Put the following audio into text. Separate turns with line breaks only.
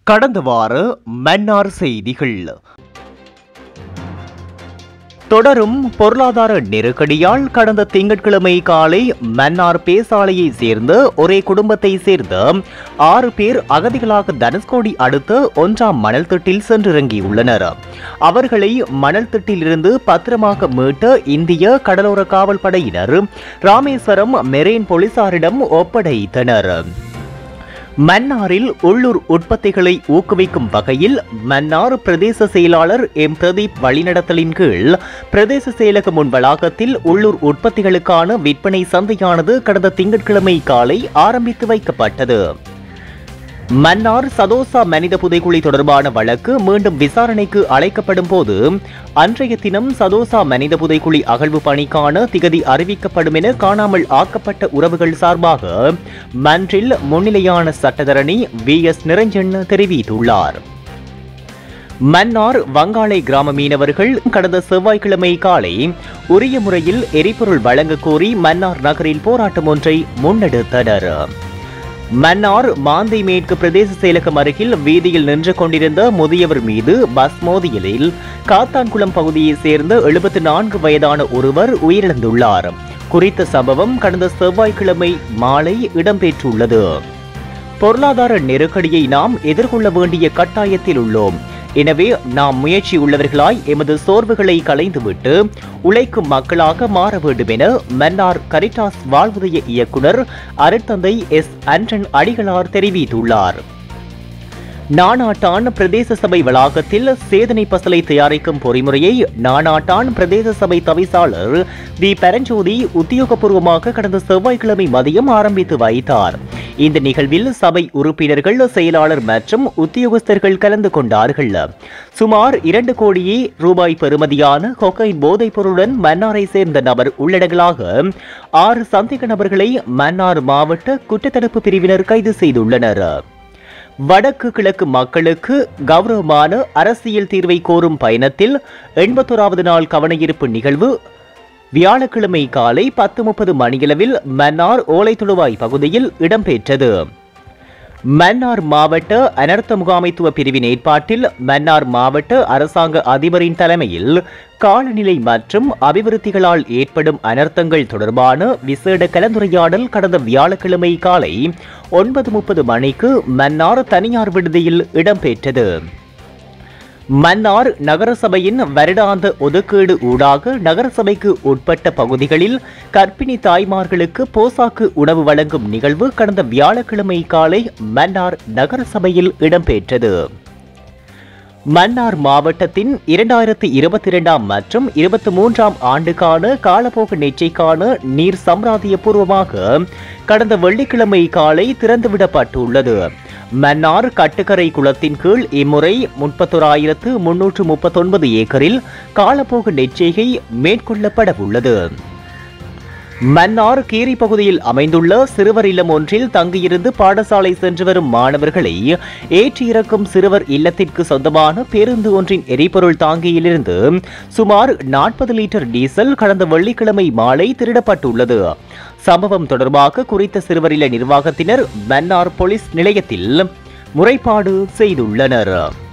கடந்த வார மன்னார் செய்திகள் தொடரும் பொருளாதார நெருக்கடியால் கடந்த திங்கட்கிழமை காலை மன்னார் பேசாலையை சேர்ந்த ஒரே குடும்பத்தை சேர்ந்த ஆறு பேர் அகதிகளாக தனுஷ்கோடி அடுத்த ஒன்றாம் மணல் திட்டில் சென்றிறங்கியுள்ளனர் அவர்களை மணல் திட்டிலிருந்து பத்திரமாக மீட்ட இந்திய கடலோர காவல் படையினர் ராமேஸ்வரம் மெரேன் போலீசாரிடம் ஒப்படைத்தனர் மன்னாரில் உள்ளூர் உற்பத்திகளை ஊக்குவிக்கும் வகையில் மன்னார் பிரதேச செயலாளர் எம் பிரதீப் வழிநடத்தலின் கீழ் பிரதேச செயலக முன் வளாகத்தில் உள்ளூர் உற்பத்திகளுக்கான விற்பனை சந்தையானது கடந்த திங்கட்கிழமை காலை ஆரம்பித்து வைக்கப்பட்டது மன்னார் சதோசா மனித புதைக்குழி தொடர்பான வழக்கு மீண்டும் விசாரணைக்கு அழைக்கப்படும் போது அன்றைய தினம் சதோசா மனித புதைக்குழி அகழ்வு பணிக்கான திகதி அறிவிக்கப்படும் என காணாமல் ஆக்கப்பட்ட உறவுகள் சார்பாக மன்றில் முன்னிலையான சட்டத்தரணி வி எஸ் நிரஞ்சன் தெரிவித்துள்ளார் மன்னார் வங்காளை கிராம மீனவர்கள் கடந்த செவ்வாய்க்கிழமை காலை உரிய முறையில் எரிபொருள் வழங்க கோரி மன்னார் நகரில் போராட்டம் ஒன்றை முன்னெடுத்தனர் மன்னார் மாந்தை மேற்கு பிரதேச செயலகம் அருகில் வீதியில் நின்று கொண்டிருந்த முதியவர் மீது பஸ் மோதியலில் காத்தான்குளம் பகுதியைச் சேர்ந்த எழுபத்தி நான்கு வயதான ஒருவர் உயிரிழந்துள்ளார் குறித்த சம்பவம் கடந்த செவ்வாய்க்கிழமை மாலை இடம்பெற்றுள்ளது பொருளாதார நெருக்கடியை நாம் எதிர்கொள்ள வேண்டிய கட்டாயத்தில் உள்ளோம் எனவே நாம் முயற்சி உள்ளவர்களாய் எமது சோர்வுகளை களைந்துவிட்டு உழைக்கும் மக்களாக மாற வேண்டும் என மன்னார் கரிட்டாஸ் வாழ்வுதய இயக்குனர் அருட்தந்தை எஸ் அன்றன் அடிகளார் தெரிவித்துள்ளார் நானாட்டான் பிரதேச சபை வளாகத்தில் சேதனை பசலை தயாரிக்கும் பொறிமுறையை நானாட்டான் பிரதேச சபை தவிசாளர் வி பரஞ்சோதி உத்தியோகபூர்வமாக கடந்த செவ்வாய்க்கிழமை மதியம் ஆரம்பித்து வைத்தார் இந்த நிகழ்வில் சபை உறுப்பினர்கள் செயலாளர் மற்றும் உத்தியோகஸ்தர்கள் கலந்து கொண்டார்கள் சுமார் இரண்டு கோடியே ரூபாய் பெறுமதியான கொக்கைன் போதைப் பொருளுடன் மன்னாரை சேர்ந்த நபர் உள்ளடங்கலாக ஆறு சந்தேக நபர்களை மன்னார் மாவட்ட குற்றத்தடுப்பு பிரிவினர் கைது செய்துள்ளனர் வடக்கு கிழக்கு மக்களுக்கு கௌரவமான அரசியல் தீர்வை கோரும் பயணத்தில் எண்பத்தோராவது நாள் கவனஈர்ப்பு நிகழ்வு வியாழக்கிழமை காலை பத்து முப்பது மணியளவில் மன்னார் ஓலைத்துழுவாய் பகுதியில் இடம்பெற்றது மன்னார் மாவட்ட அனர்த்த முகாமைத்துவ பிரிவின் ஏற்பாட்டில் மன்னார் மாவட்ட அரசாங்க அதிபரின் தலைமையில் காலநிலை மற்றும் அபிவிருத்திகளால் ஏற்படும் அனர்த்தங்கள் தொடர்பான விசேட கலந்துரையாடல் கடந்த வியாழக்கிழமை காலை ஒன்பது முப்பது மணிக்கு மன்னார் தனியார் விடுதியில் இடம்பெற்றது மன்னார் நகரசபையின் வருடாந்த ஒதுக்கீடு ஊடாக நகரசபைக்கு உட்பட்ட பகுதிகளில் கர்ப்பிணி தாய்மார்களுக்கு போசாக்கு உணவு வழங்கும் நிகழ்வு கடந்த வியாழக்கிழமை காலை மன்னார் நகரசபையில் இடம்பெற்றது மன்னார் மாவட்டத்தின் இரண்டாயிரத்தி இருபத்தி இரண்டாம் மற்றும் இருபத்தி மூன்றாம் ஆண்டுக்கான காலப்போக்கு நெச்சைக்கான நீர் சம்பிராதிய பூர்வமாக கடந்த வெள்ளிக்கிழமை காலை திறந்துவிடப்பட்டுள்ளது மன்னார் கட்டுக்கரை குளத்தின் கீழ் இம்முறை முப்பத்தோராயிரத்து முன்னூற்று முப்பத்தொன்பது ஏக்கரில் காலப்போக்கு நெச்செய்கை மேற்கொள்ளப்பட உள்ளது மன்னார் கீரி பகுதியில் அமைந்துள்ள சிறுவர் இல்லம் ஒன்றில் தங்கியிருந்து பாடசாலை சென்று வரும் மாணவர்களை ஏற்றி இறக்கும் சிறுவர் இல்லத்திற்கு சொந்தமான பேருந்து ஒன்றின் எரிபொருள் தாங்கியிலிருந்து சுமார் நாற்பது லிட்டர் டீசல் கடந்த வெள்ளிக்கிழமை மாலை திருடப்பட்டுள்ளது சம்பவம் தொடர்பாக குறித்த சிறுவர் இல்ல நிர்வாகத்தினர் மன்னார் போலீஸ் நிலையத்தில் முறைப்பாடு செய்துள்ளனர்